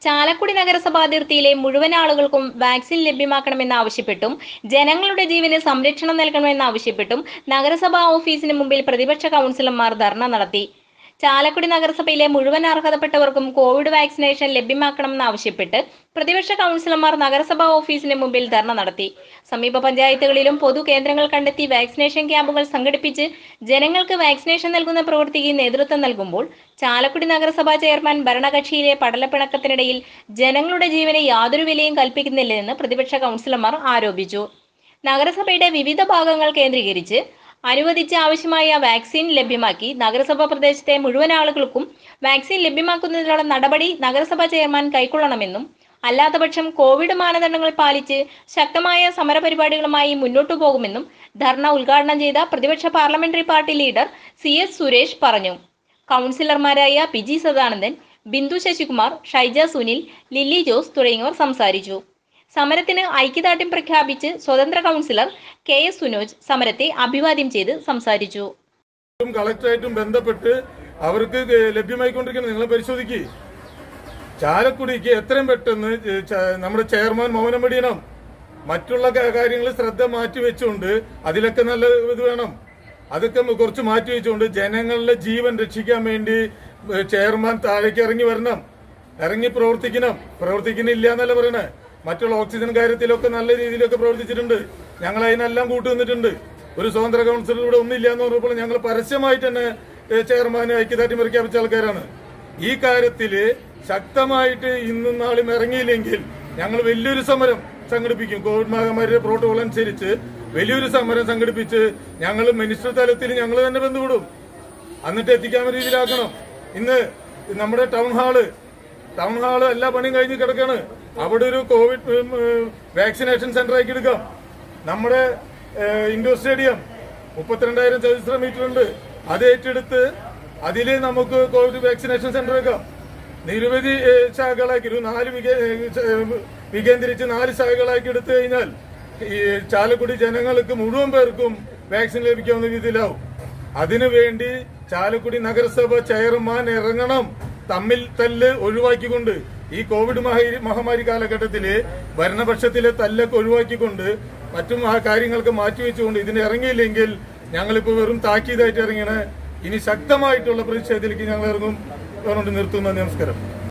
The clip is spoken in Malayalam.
ചാലക്കുടി നഗരസഭ അതിർത്തിയിലെ മുഴുവൻ ആളുകൾക്കും വാക്സിൻ ലഭ്യമാക്കണമെന്നാവശ്യപ്പെട്ടും ജനങ്ങളുടെ ജീവന് സംരക്ഷണം നൽകണമെന്നാവശ്യപ്പെട്ടും നഗരസഭാ ഓഫീസിന് മുമ്പിൽ പ്രതിപക്ഷ കൗൺസിലർമാർ ധർണ നടത്തി ചാലക്കുടി നഗരസഭയിലെ മുഴുവൻ അർഹതപ്പെട്ടവർക്കും കോവിഡ് വാക്സിനേഷൻ ലഭ്യമാക്കണമെന്നാവശ്യപ്പെട്ട് പ്രതിപക്ഷ കൗൺസിലർമാർ നഗരസഭാ ഓഫീസിന് മുമ്പിൽ ധർണ നടത്തി സമീപ പഞ്ചായത്തുകളിലും പൊതു കേന്ദ്രങ്ങൾ കണ്ടെത്തി വാക്സിനേഷൻ ക്യാമ്പുകൾ സംഘടിപ്പിച്ച് ജനങ്ങൾക്ക് വാക്സിനേഷൻ നൽകുന്ന പ്രവൃത്തിക്ക് നേതൃത്വം നൽകുമ്പോൾ ചാലക്കുടി നഗരസഭാ ചെയർമാൻ ഭരണകക്ഷിയിലെ പടലപ്പിണക്കത്തിനിടയിൽ ജനങ്ങളുടെ ജീവന് യാതൊരു വിലയും കൽപ്പിക്കുന്നില്ലെന്ന് പ്രതിപക്ഷ കൗൺസിലർമാർ ആരോപിച്ചു നഗരസഭയുടെ വിവിധ ഭാഗങ്ങൾ കേന്ദ്രീകരിച്ച് അനുവദിച്ച ആവശ്യമായ വാക്സിൻ ലഭ്യമാക്കി നഗരസഭാ പ്രദേശത്തെ മുഴുവൻ ആളുകൾക്കും വാക്സിൻ ലഭ്യമാക്കുന്നതിനുള്ള നടപടി നഗരസഭാ ചെയർമാൻ കൈക്കൊള്ളണമെന്നും അല്ലാത്തപക്ഷം കോവിഡ് മാനദണ്ഡങ്ങൾ പാലിച്ച് ശക്തമായ സമരപരിപാടികളുമായി മുന്നോട്ടു പോകുമെന്നും ധർണ ഉദ്ഘാടനം ചെയ്ത പ്രതിപക്ഷ parliamentary party leader C S Suresh പറഞ്ഞു കൗൺസിലർമാരായ പി ജി സദാനന്ദൻ ബിന്ദു ശശികുമാർ ഷൈജ സുനിൽ ലില്ലി ജോസ് തുടങ്ങിയവർ സംസാരിച്ചു സമരത്തിന് ഐക്യദാർഢ്യം പ്രഖ്യാപിച്ച് സ്വതന്ത്ര കൗൺസിലർ കെ എസ് സുനോജ് സമരത്തെ അഭിവാദ്യം ചെയ്ത് സംസാരിച്ചു ും കളക്ടറായിട്ടും ബന്ധപ്പെട്ട് അവർക്ക് ലഭ്യമായിക്കൊണ്ടിരിക്കുന്നത് നിങ്ങൾ പരിശോധിക്കുക ചാലക്കുടിക്ക് എത്രയും പെട്ടെന്ന് ച- നമ്മുടെ ചെയർമാൻ മൗനം വെടിയണം മറ്റുള്ള കാര്യങ്ങൾ ശ്രദ്ധ മാറ്റി വെച്ചുകൊണ്ട് അതിലൊക്കെ നല്ല ഇത് വേണം അതൊക്കെ കുറച്ച് മാറ്റി വെച്ചുകൊണ്ട് ജനങ്ങളുടെ ജീവൻ രക്ഷിക്കാൻ വേണ്ടി ഏഹ്, ചെയർമാൻ താഴേക്ക് ഇറങ്ങി വരണം ഇറങ്ങി പ്രവർത്തിക്കണം പ്രവർത്തിക്കുന്നില്ല എന്നല്ല പറയണേ മറ്റുള്ള ഓക്സിജൻ കാര്യത്തിലൊക്കെ നല്ല രീതിയിലൊക്കെ പ്രവർത്തിച്ചിട്ടുണ്ട് ഞങ്ങൾ അതിനെല്ലാം കൂട്ടുനിന്നിട്ടുണ്ട് ഒരു സ്വതന്ത്ര കൗൺസിലർ ഇവിടെ ഒന്നില്ല എന്ന് പറഞ്ഞപ്പോൾ ഞങ്ങൾ പരസ്യമായിട്ട് തന്നെ ഏഹ്, ചെയർമാന് ഐക്യദാർഢ്യം പ്രഖ്യാപിച്ച ആൾക്കാരാണ് ഈ കാര്യത്തില് ശക്തമായിട്ട് ഇന്നും നാളും ഇറങ്ങിയില്ലെങ്കിൽ ഞങ്ങൾ വലിയൊരു സമരം സംഘടിപ്പിക്കും കോവിഡ് മഹാമാരിയുടെ പ്രോട്ടോകോൾ അനുസരിച്ച് വലിയൊരു സമരം സംഘടിപ്പിച്ച് ഞങ്ങൾ മിനിസ്റ്റർ തലത്തിൽ ഞങ്ങൾ തന്നെ ബന്ധപ്പെടും എന്നിട്ട് എത്തിക്കാൻ രീതിയിലാക്കണം ഇന്ന് നമ്മുടെ ടൗൺ ഹാള് ടൗൺ ഹാള് എല്ലാ പണിയും കഴിഞ്ഞ് കിടക്കാണ് അവിടെ ഒരു കോവിഡ് ഉം, ഉം, വാക്സിനേഷൻ സെന്റർ ആക്കി എടുക്കാം നമ്മുടെ ഏഹ്, ഇൻഡോർ സ്റ്റേഡിയം മുപ്പത്തിരണ്ടായിരം ചതുരശ്ര മീറ്റർ ഉണ്ട് അത് ഏറ്റെടുത്ത് അതില് നമുക്ക് കോവിഡ് വാക്സിനേഷൻ സെന്റർ വെക്കാം നിരവധി ഏഹ്, ശാഖകളാക്കി ഒരു നാല് വികേ- ഏഹ്, ച- ഏഹ്, വികേന്ദ്രിച്ച് നാല് ശാഖകളാക്കി എടുത്തു കഴിഞ്ഞാൽ ഈ ചാലക്കുടി ജനങ്ങൾക്ക് മുഴുവൻ പേർക്കും വാക്സിൻ ലഭിക്കാവുന്ന രീതിയിലാവും അതിനുവേണ്ടി ചാലക്കുടി നഗരസഭ ചെയർമാൻ ഇറങ്ങണം തമ്മിൽ തല്ല് ഒഴിവാക്കിക്കൊണ്ട് ഈ കോവിഡ് മഹാരി- മഹാമാരി കാലഘട്ടത്തില് ഭരണപക്ഷത്തിലെ തല്ലൊക്കെ ഒഴിവാക്കിക്കൊണ്ട് മറ്റും ആ കാര്യങ്ങൾക്ക് മാറ്റിവെച്ചുകൊണ്ട് ഇതിന് ഇറങ്ങിയില്ലെങ്കിൽ ഞങ്ങളിപ്പോ വെറും താക്കീതായിട്ട് ഇറങ്ങിയാണ് ഇനി ശക്തമായിട്ടുള്ള പ്രതിഷേധത്തിലേക്ക് ഞങ്ങൾ ഇറങ്ങും അതുകൊണ്ട് നിർത്തുന്നു നമസ്കാരം